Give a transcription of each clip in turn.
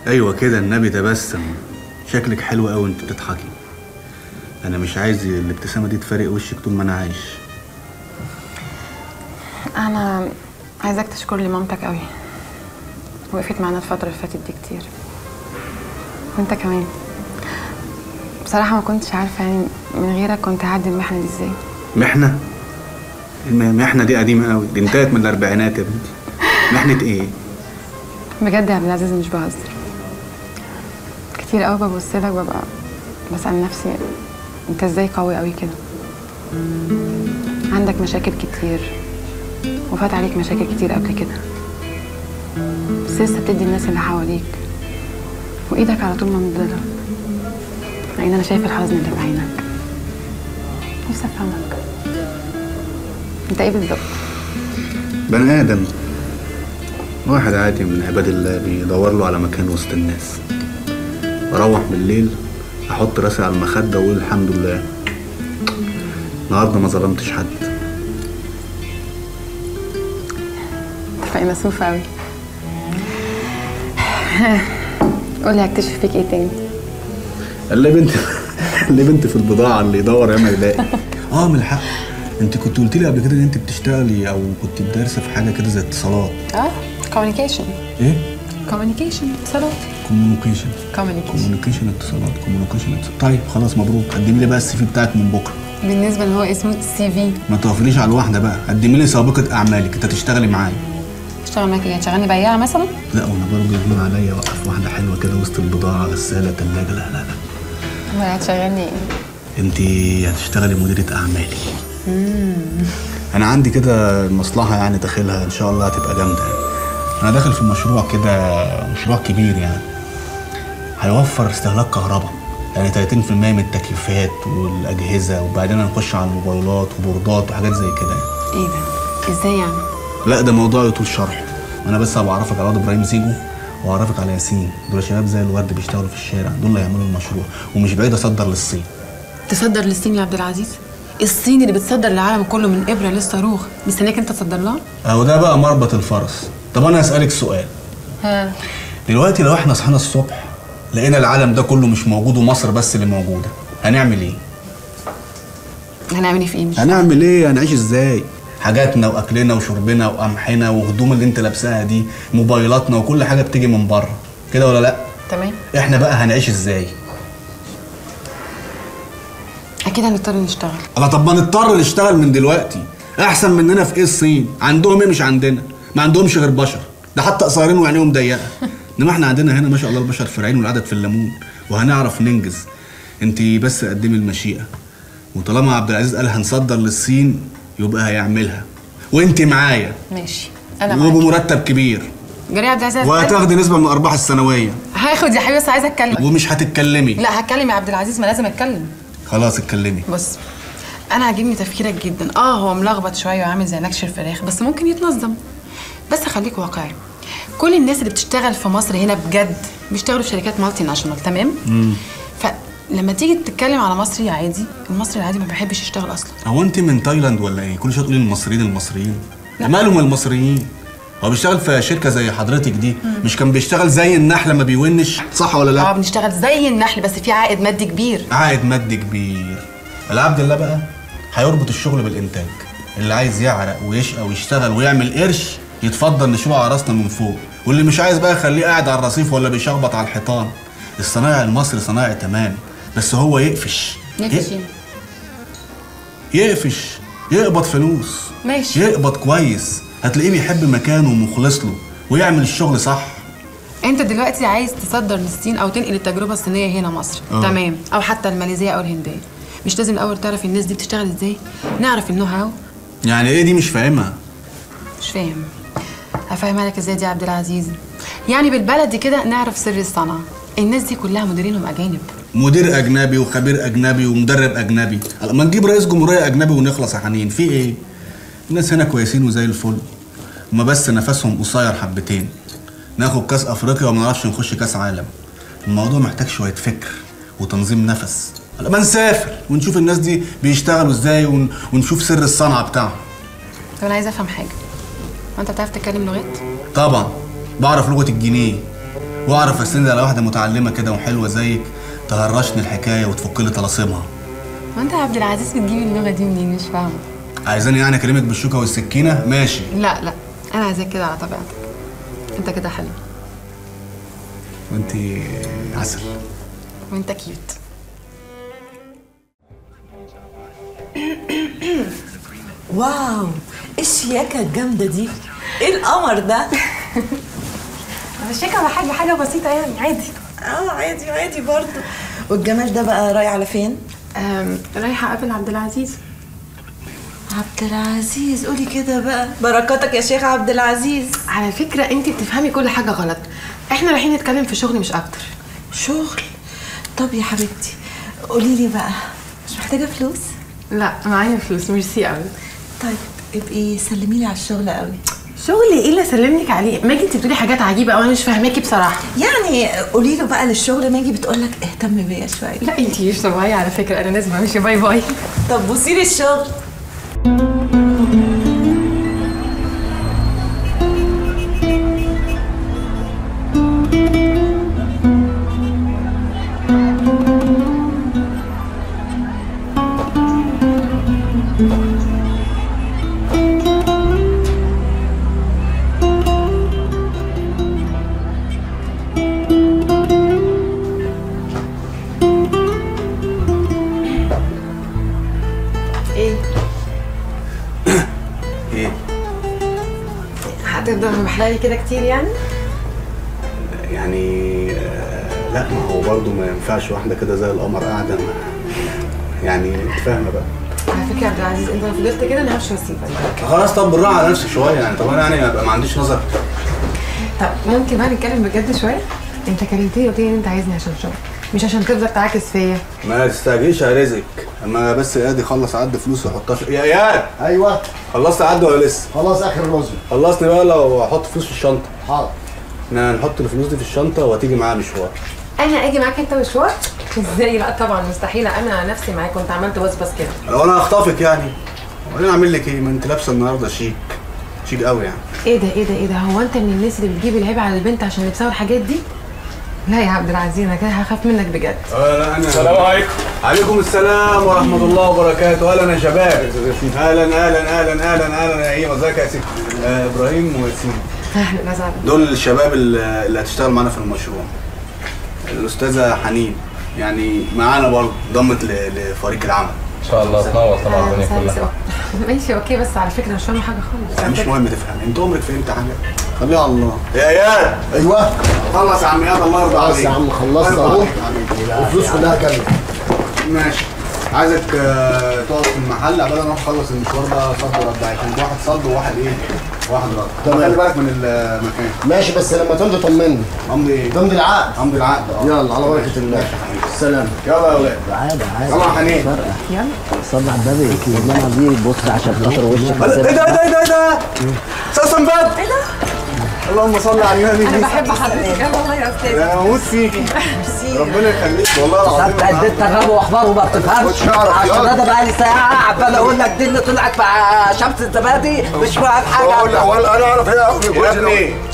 ايوه كده النبي تبسم شكلك حلو قوي انت بتضحكي انا مش عايز الابتسامه دي تفارق وشك طول ما انا عايش انا عايزاك تشكر لي مامتك قوي وقفت معانا الفتره اللي فاتت دي كتير وانت كمان بصراحه ما كنتش عارفه يعني من غيرك كنت هعدي المحنه دي ازاي محنه المحنه دي قديمه قوي دي انتهت من الاربعينات يا بنتي محنه ايه بجد يا عبد العزيز مش بهزر كتير قوي ببص لك ببقى بسأل نفسي انت ازاي قوي قوي كده عندك مشاكل كتير وفات عليك مشاكل كتير قبل كده بس لسه بتدي الناس اللي حواليك وايدك على طول ممدودة مع ان انا شايف الحزن اللي في عينك نفسي افهمك انت ايه بالظبط بني ادم واحد عادي من عباد الله بيدور له على مكان وسط الناس اروح بالليل احط راسي على المخده واقول الحمد لله النهارده ما ظلمتش حد انت فيلسوف قوي قولي هكتشف فيك ايه تاني اللي بنت اللي بنت في البضاعه اللي يدور ياما يلاقي اه من الحق انت كنت قلت لي قبل كده ان انت بتشتغلي او كنت دارسه في حاجه كده زي اتصالات اه كوميونيكيشن ايه كوميونيكيشن اتصالات كوميونيكيشن كوميونيكيشن كوميونيكيشن اتصالات كوميونيكيشن اتصالات طيب خلاص مبروك قدمي لي بقى السي في بتاعك من بكره بالنسبه اللي هو اسمه سي في ما توفريش على الواحده بقى قدمي لي سابقه اعمالك انت تشتغلي معايا اشتغل معاك ايه هتشغلني بياعه مثلا لا وانا برضه يهون عليا اوقف واحده حلوه كده وسط البضاعه غساله ثلاجه لا لا لا امال هتشغلني ايه انت هتشتغلي مديره اعمالي انا عندي كده مصلحه يعني داخلها ان شاء الله هتبقى جامده يعني. انا داخل في مشروع كده مشروع كبير يعني هيوفر استهلاك كهرباء يعني 30% من التكييفات والاجهزه وبعدين هنخش على الموبايلات وبوردات وحاجات زي كده يعني. ايه ده ازاي يعني لا ده موضوع يطول شرحه انا بس هبقى اعرفك على واد ابراهيم زيجو واعرفك على ياسين دول شباب زي الورد بيشتغلوا في الشارع دول اللي هيعملوا المشروع ومش بعيد اصدر للصين تصدر للصين يا عبد العزيز الصين اللي بتصدر للعالم كله من ابره للصاروخ مستنياك انت تصدر لها اهو ده بقى مربط الفرس طب انا هسالك سؤال ها دلوقتي لو احنا صحينا الصبح لقينا العالم ده كله مش موجود ومصر بس اللي موجوده هنعمل ايه هنعمل ايه في ايه مش هنعمل ايه هنعيش ازاي حاجاتنا واكلنا وشربنا وقمحنا وهدوم اللي انت لابساها دي موبايلاتنا وكل حاجه بتيجي من بره كده ولا لا تمام احنا بقى هنعيش ازاي اكيد هنضطر نشتغل الله طب ما نضطر نشتغل من دلوقتي احسن مننا في ايه الصين عندهم ايه مش عندنا ما عندهمش غير بشر ده حتى قصيرين وعينيهم ضيقه انما احنا عندنا هنا ما شاء الله البشر في العين والعدد في الليمون وهنعرف ننجز انت بس قدمي المشيئه وطالما عبد العزيز قال هنصدر للصين يبقى هيعملها وانت معايا ماشي انا معاك وبمرتب كبير جري يا عبد العزيز وهتاخدي نسبه من الارباح السنويه هاخد يا حبيبي بس عايزه اتكلم ومش هتتكلمي لا هتكلم يا عبد العزيز ما لازم اتكلم خلاص اتكلمي بص انا عاجبني تفكيرك جدا اه هو ملخبط شويه وعامل زي نكش الفراخ بس ممكن يتنظم بس خليك واقعي كل الناس اللي بتشتغل في مصر هنا بجد بيشتغلوا في شركات مالتي ناشونال تمام فلما تيجي تتكلم على مصري عادي المصري العادي ما بيحبش يشتغل اصلا هو انت من تايلاند ولا ايه كل شويه تقولي المصريين المصريين مالهم المصريين هو بيشتغل في شركه زي حضرتك دي مش كان بيشتغل زي النحله ما بيونش صح ولا اه لا بنشتغل زي النحل بس في عائد مادي كبير عائد مادي كبير العبد الله بقى هيربط الشغل بالانتاج اللي عايز يعرق ويشقى ويشتغل ويعمل قرش يتفضل نشيله على راسنا من فوق واللي مش عايز بقى خليه قاعد على الرصيف ولا بيشخبط على الحيطان الصنايعي المصري صنايعي تمام بس هو يقفش نفسي ي- يقفش يقبض فلوس ماشي. يقبض كويس هتلاقيه بيحب مكانه ومخلص له ويعمل الشغل صح انت دلوقتي عايز تصدر للصين او تنقل التجربه الصينيه هنا مصر اه. تمام او حتى الماليزيه او الهنديه مش لازم الاول تعرف الناس دي بتشتغل ازاي نعرف النو هاو يعني ايه دي مش فاهمها مش فاهم هفهمها لك ازاي دي يا عبد العزيز يعني بالبلدي كده نعرف سر الصنعه الناس دي كلها مديرينهم اجانب مدير اجنبي وخبير اجنبي ومدرب اجنبي ما نجيب رئيس جمهوريه اجنبي ونخلص يا حنين في ايه الناس هنا كويسين وزي الفل هما بس نفسهم قصير حبتين ناخد كاس افريقيا وما نعرفش نخش كاس عالم الموضوع محتاج شويه فكر وتنظيم نفس ما نسافر ونشوف الناس دي بيشتغلوا ازاي ون... ونشوف سر الصنعه بتاعهم طب انا عايزه افهم حاجه وانت بتعرف تتكلم لغات طبعا بعرف لغه الجنيه واعرف اسند على واحده متعلمه كده وحلوه زيك تهرشني الحكايه وتفك لي طلاسمها ما انت يا عبد العزيز بتجيب اللغه دي منين مش فاهمه عايزاني يعني اكلمك بالشوكه والسكينه ماشي لا لا انا عايزاك كده على طبيعتك انت كده حلو وانت عسل وانت كيوت واو ايه الشياكه الجامده دي ايه القمر ده مش فاكره على حاجه حاجه بسيطه يعني عادي اه عادي عادي برضه والجمال ده بقى رايح على فين أم، رايحه اقابل عبد العزيز عبد العزيز قولي كده بقى بركاتك يا شيخ عبد العزيز على فكره انت بتفهمي كل حاجه غلط احنا رايحين نتكلم في شغل مش اكتر شغل طب يا حبيبتي قولي لي بقى مش محتاجه فلوس لا معايا فلوس ميرسي قوي طيب ابقي سلمي لي على الشغل قوي شغل ايه اللي اسلمك عليه ماجي انت بتقولي حاجات عجيبه قوي انا مش فاهماكي بصراحه يعني قولي له بقى للشغل ما يجي بتقول لك اهتم بيا شويه لا انت مش طبيعيه على فكره انا لازم امشي باي باي طب بصي لي الشغل ايه ايه هتفضل محلالي كده كتير يعني يعني آه، لا ما هو برضه ما ينفعش واحده كده زي القمر قاعده ما يعني انت فاهمه بقى على فكره يا عبد العزيز انت لو فضلت كده انا همشي واسيبك خلاص طب بالراحه على نفسك شويه يعني طب انا يعني ابقى ما عنديش نظر طب ممكن بقى نتكلم بجد شويه انت كلمتني قلت لي ان انت عايزني عشان شغل مش عشان تفضل تعاكس فيا ما تستعجلش يا رزق اما بس اياد يخلص عد فلوس ويحطها في يا اياد ايوه خلصت عد ولا لسه خلاص اخر الرزق خلصني بقى لو احط فلوس في الشنطه حاضر احنا هنحط الفلوس دي في الشنطه وهتيجي معايا مشوار انا اجي معاك انت مشوار ازاي لا طبعا مستحيل امن على نفسي معاك كنت عملت بس كده لو انا هخطفك يعني وبعدين اعمل لك ايه ما انت لابسه النهارده شيك شيك قوي يعني ايه ده ايه ده ايه ده هو انت من الناس اللي بتجيب العيب على البنت عشان لبسها الحاجات دي لا يا عبد العزيز انا كده هخاف منك بجد اه لا انا السلام عليكم عليكم السلام ورحمه الله وبركاته اهلا يا شباب اهلا اهلا اهلا اهلا اهلا يا ايوه ازيك يا سيدي آه ابراهيم وياسين اهلا وسهلا دول الشباب اللي اللي هتشتغل معانا في المشروع الاستاذه حنين يعني معانا برضه ضمت ل- لفريق العمل ان شاء الله تنور طبعا أهلاً الدنيا وسهلاً. كلها ماشي اوكي بس على فكره مش فاهمه حاجه خالص لا مش مهم تفهم انت عمرك فهمت حاجه خليها على الله يا اياد ايوه خلص يا عم اياد الله يرضى عليك خلاص يا عم خلصت الله اهو يرضى عليك حبيبي. الفلوس كلها كامله ماشي عايزك آه، تقعد في المحل عبال ما اروح اخلص المشوار ده صد ورد عشان واحد صد وواحد ايه؟ واحد رد تمام. خلي بالك من المكان ماشي بس لما تمضي طمني امضي ايه؟ تمضي العقد امضي العقد اه يلا على بركه الله سلام يلا يا ولاد عادي عادي يلا يا حنين يلا صلي على النبي والله دي بص عشان خاطر وشك ايه ده ايه ده ايه ده ايه ده؟ استاذ سنبات ايه ده؟ اللهم صل على النبي انا بحب حضرتك والله يا استاذ انا هموت فيكي ربنا يخليك والله العظيم انت اديت تغاب واخبار وما بتفهمش خد شعرك عشان يلا. انا بقالي ساعه عمال اقول لك دي اللي طلعت مع شمس الزبادي مش فاهم اقول حاجه ولا انا اعرف ايه يا ابني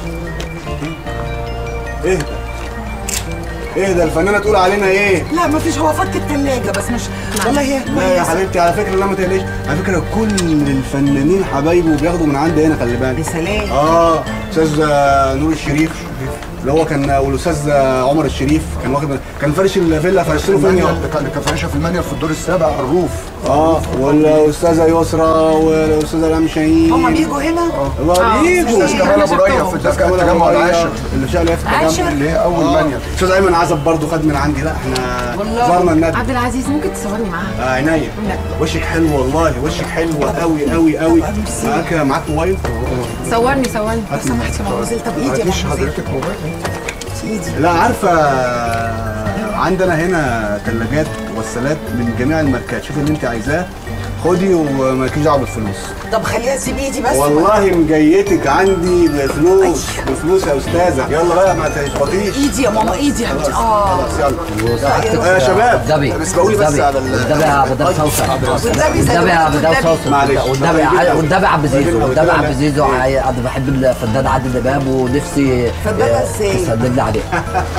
ايه ده؟ ايه ده الفنانه تقول علينا ايه؟ لا مفيش هو فك التلاجة بس مش والله هي لا يا حبيبتي على فكره لا ما تقلقيش على فكره كل الفنانين حبايبي وبياخدوا من عندي هنا خلي بالك سلام اه استاذ آه، نور الشريف اللي هو كان والاستاذ آه، عمر الشريف كان واخد كان فارش الفيلا فرشت له فين المانيا يا اللي كان كان فارشها في المانيا في الدور السابع على الروف اه والاستاذه يسرا والاستاذه رام شاهين هما بيجوا هنا الله بيجوا استاذ كمال ابو ريا في استاذ الدفع كمال التجمع أبو ريا، العاشر اللي شغال في عاشر. التجمع اللي هي اول آه. مانيا استاذ ايمن عزب برضو خد من عندي لا احنا زرنا الندى عبد العزيز ممكن تصورني معاها آه، عينيا لا. وشك حلو والله وشك حلو قوي قوي قوي معاك معاك موبايل صورني صورني هات لو سمحت يا مهوزيل طب ايدي يا مفيش مهوزيل حضرتك موبايل ايدي لا عارفه عندنا هنا ثلاجات وغسالات من جميع الماركات شوف اللي انت عايزاه خدي ومالكيش دعوه بالفلوس طب خليها تسيب ايدي بس والله مجيتك عندي بفلوس بفلوس يا استاذه يلا بقى ما تشبطيش ايدي يا ماما ايدي يا حبيبتي اه خلاص يلا آه يا شباب دبي بس بقولي بس دبي. على ال- والدبي يا عبد الله صوصه والنبي زي والدبي يا عبد الله صوصه معلش. والدبي ع- والدبي عبد زيزو راجل والدبي رجالة. عبد زيزو ع- انا بحب الفنان عادل امام ونفسي فنان آه، ازاي؟ تسلم لي عليه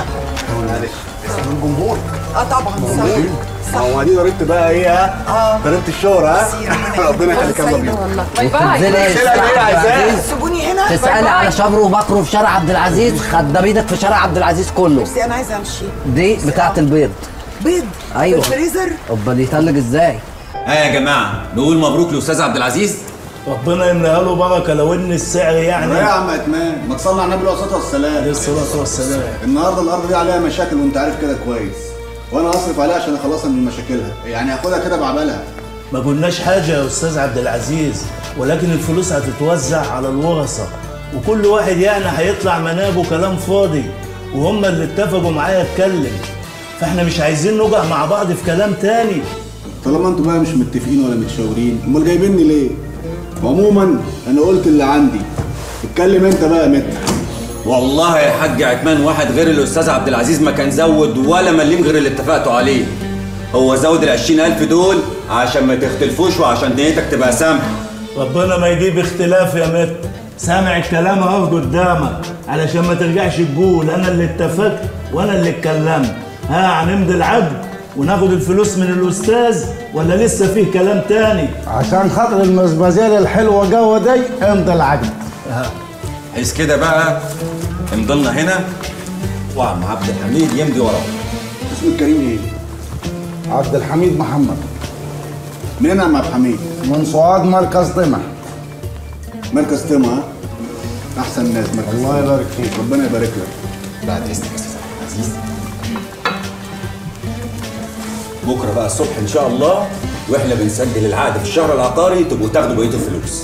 معلش اسم الجمهور اه طبعا صح ما هو دي ضريبه بقى ايه ها ضريبه الشهرة ها ربنا يخليك يلا بينا والله باي باي وتنزلي شيلها اللي هي عايزاه. سيبوني هنا تسألي على شبر وبكر في شارع عبد العزيز خدامينك في شارع عبد العزيز كله بس انا عايزه امشي دي بتاعت البيض بيض أيوة. في الفريزر امال يتلج ازاي ها يا جماعه نقول مبروك لاستاذ عبد العزيز ربنا يملاها له بركه لو ان السعر يعني ايه يا عم اتمان ما تصلي على النبي الوسط والسلام عليه الصلاه والسلام النهارده الارض دي عليها مشاكل وانت عارف كده كويس وانا هصرف عليها عشان اخلصها من مشاكلها يعني هاخدها كده بعملها ما قلناش حاجه يا استاذ عبد العزيز ولكن الفلوس هتتوزع على الورثه وكل واحد يعني هيطلع منابه كلام فاضي وهم اللي اتفقوا معايا اتكلم فاحنا مش عايزين نقع مع بعض في كلام تاني طالما انتوا بقى مش متفقين ولا متشاورين امال جايبيني ليه عموما انا قلت اللي عندي اتكلم انت بقى يا متر والله يا حاج عتمان واحد غير الاستاذ عبد العزيز ما كان زود ولا مليم غير اللي اتفقتوا عليه هو زود ال 20000 دول عشان ما تختلفوش وعشان نيتك تبقى سامحه ربنا ما يجيب اختلاف يا مت سامع الكلام اهو قدامك علشان ما ترجعش تقول انا اللي اتفقت وانا اللي اتكلمت ها هنمضي العقد وناخد الفلوس من الاستاذ ولا لسه فيه كلام تاني عشان خاطر المزمزيل الحلوه جوه دي امضي العقد حيث كده بقى امضلنا هنا وعم عبد الحميد يمضي وراه اسم الكريم ايه؟ عبد الحميد محمد منين يا عم عبد الحميد؟ من سوهاج مركز طمع مركز تيما ها؟ احسن ناس مركز الله يبارك فيك ربنا يبارك لك بعد اذنك يا استاذ عبد العزيز بكره بقى الصبح ان شاء الله واحنا بنسجل العقد في الشهر العقاري تبقوا تاخدوا بقيه الفلوس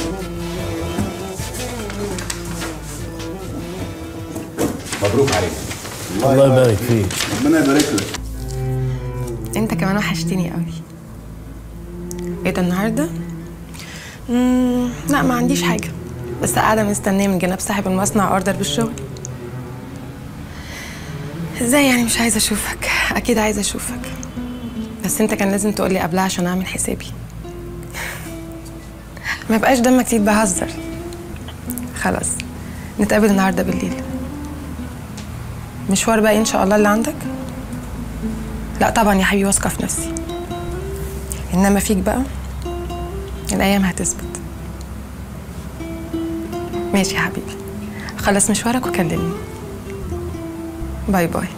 مبروك عليك الله يبارك فيك ربنا يبارك لك انت كمان وحشتني قوي ايه ده النهارده مم، لا ما عنديش حاجه بس قاعده مستنيه من جناب صاحب المصنع اوردر بالشغل ازاي يعني مش عايزه اشوفك اكيد عايزه اشوفك بس انت كان لازم تقولي قبلها عشان اعمل حسابي ما يبقاش دمك تقيل بهزر خلاص نتقابل النهارده بالليل مشوار بقى ان شاء الله اللي عندك لا طبعا يا حبيبي واثقه في نفسي انما فيك بقى الايام هتثبت ماشي يا حبيبي خلص مشوارك وكلمني باي باي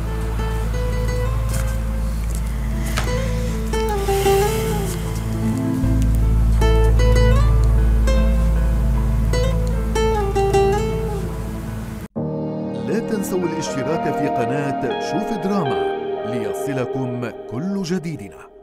لا تنسوا الاشتراك في قناة شوف دراما ليصلكم كل جديدنا